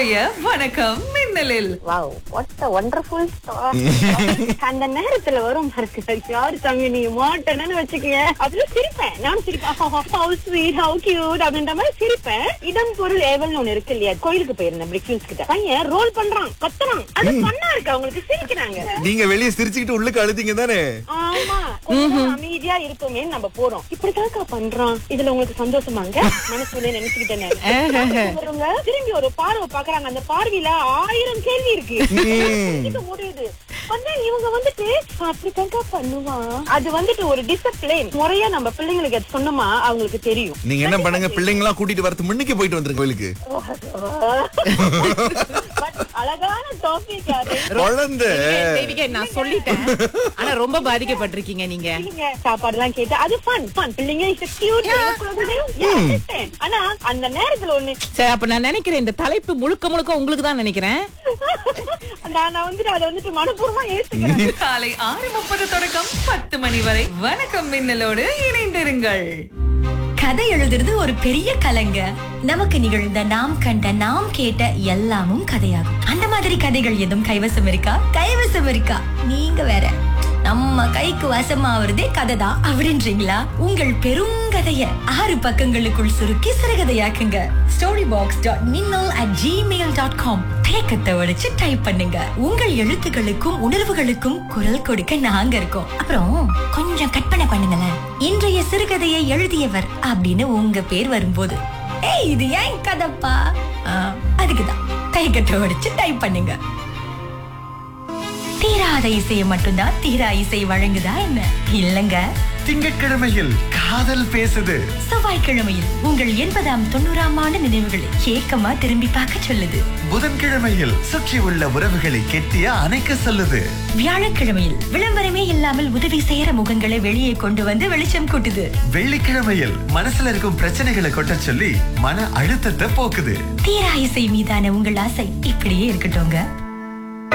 இன்றைய வணக்கம் மின்னலில் வாவ் வாட் அ வண்டர்ஃபுல் அந்த நேரத்துல வரும் பாருங்க யாரு தம்பி நீ மாட்டேன்னு வச்சுக்கங்க அதுல சிரிப்பேன் நானும் சிரிப்பேன் ஹவு ஸ்வீட் ஹவு கியூட் அப்படின்ற மாதிரி சிரிப்பேன் இடம் பொருள் ஏவல்னு ஒண்ணு இருக்கு இல்லையா கோயிலுக்கு போயிருந்தேன் பிரிக்யூஸ் கிட்ட பையன் ரோல் பண்றான் கத்துறான் அது பண்ணா இருக்கு அவங்களுக்கு சிரிக்கிறாங்க நீங்க வெளியே சிரிச்சுக்கிட்டு உள்ளுக்கு அழுதிங்க தானே ஆமா கொஞ்சம் அமைதியா இருக்குமே நம்ம போறோம் இப்படிதாக்கா பண்றான் இதுல உங்களுக்கு சந்தோஷமாங்க மனசுல நினைச்சுக்கிட்டேன் நானு. வருங்க, திரும்பி ஒரு பார்வை பாக்குறாங்க அந்த பார்வையில ஆயிரம் கேள்வி இருக்கு புரிஞ்சுக்க முடியுது வந்து இவங்க வந்துட்டு அப்படித்தாக்கா பண்ணுவான் அது வந்துட்டு ஒரு டிசிப்ளின் முறையா நம்ம பிள்ளைங்களுக்கு அது சொன்னோமா அவங்களுக்கு தெரியும் நீங்க என்ன பண்ணுங்க பிள்ளைங்க எல்லாம் கூட்டிட்டு வரது முன்னுக்கு போயிட்டு வந்துருங்க கோயிலுக்கு But அழகான டாபிக் அது குழந்தை தேவிகா நான் சொல்லிட்டேன் ஆனா ரொம்ப பாதிக்கப்பட்டிருக்கீங்க நீங்க பிள்ளைங்க சாப்பாடு எல்லாம் கேட்டு அது ஃபன் ஃபன் பிள்ளைங்க இஸ் கியூட் ஆனா அந்த நேரத்துல ஒண்ணு சரி அப்ப நான் நினைக்கிறேன் இந்த தலைப்பு முழுக்க முழுக்க உங்களுக்கு தான் நினைக்கிறேன் நான் நான் வந்துட்டு அதை வந்துட்டு மனப்பூர்வமா ஏத்துக்கிறேன் காலை ஆறு முப்பது தொடக்கம் பத்து மணி வரை வணக்கம் மின்னலோடு இணைந்திருங்கள் கதை எழுதுறது ஒரு பெரிய கலைங்க நமக்கு நிகழ்ந்த நாம் கண்ட நாம் கேட்ட எல்லாமும் கதையாகும் அந்த மாதிரி கதைகள் எதுவும் கைவசம் இருக்கா கைவசம் இருக்கா நீங்க வேற நம்ம கைக்கு வசமாவதே கதை தான் அப்படின்றீங்களா உங்கள் பெருங்கதைய ஆறு பக்கங்களுக்குள் சுருக்கி சிறுகதையாக்குங்க story box dot Minnal at Gmail dot com தேக்கத்தை உடைச்சு டைப் பண்ணுங்க உங்கள் எழுத்துக்களுக்கும் உணர்வுகளுக்கும் குரல் கொடுக்க நாங்க இருக்கோம் அப்புறம் கொஞ்சம் கற்பனை பண்ணுங்களேன் இன்றைய சிறுகதையை எழுதியவர் அப்படின்னு உங்க பேர் வரும்போது ஏய் இது ஏன் கதப்பா ஆ, அதுக்குதான் தைக்கத்தை உடைச்சு டைப் பண்ணுங்க தீராத இசையை மட்டும்தான் தீரா இசை வழங்குதா என்ன இல்லங்க திங்கட்கிழமையில் காதல் பேசுது செவ்வாய்க்கிழமையில் உங்கள் எண்பதாம் தொண்ணூறாம் ஆண்டு நினைவுகளை ஏக்கமா திரும்பி பார்க்க சொல்லுது புதன்கிழமையில் சுற்றி உள்ள உறவுகளை கெட்டிய அணைக்க சொல்லுது வியாழக்கிழமையில் விளம்பரமே இல்லாமல் உதவி செய்யற முகங்களை வெளியே கொண்டு வந்து வெளிச்சம் கூட்டுது வெள்ளிக்கிழமையில் மனசுல இருக்கும் பிரச்சனைகளை கொட்ட சொல்லி மன அழுத்தத்தை போக்குது தீரா இசை மீதான உங்கள் ஆசை இப்படியே இருக்கட்டும்ங்க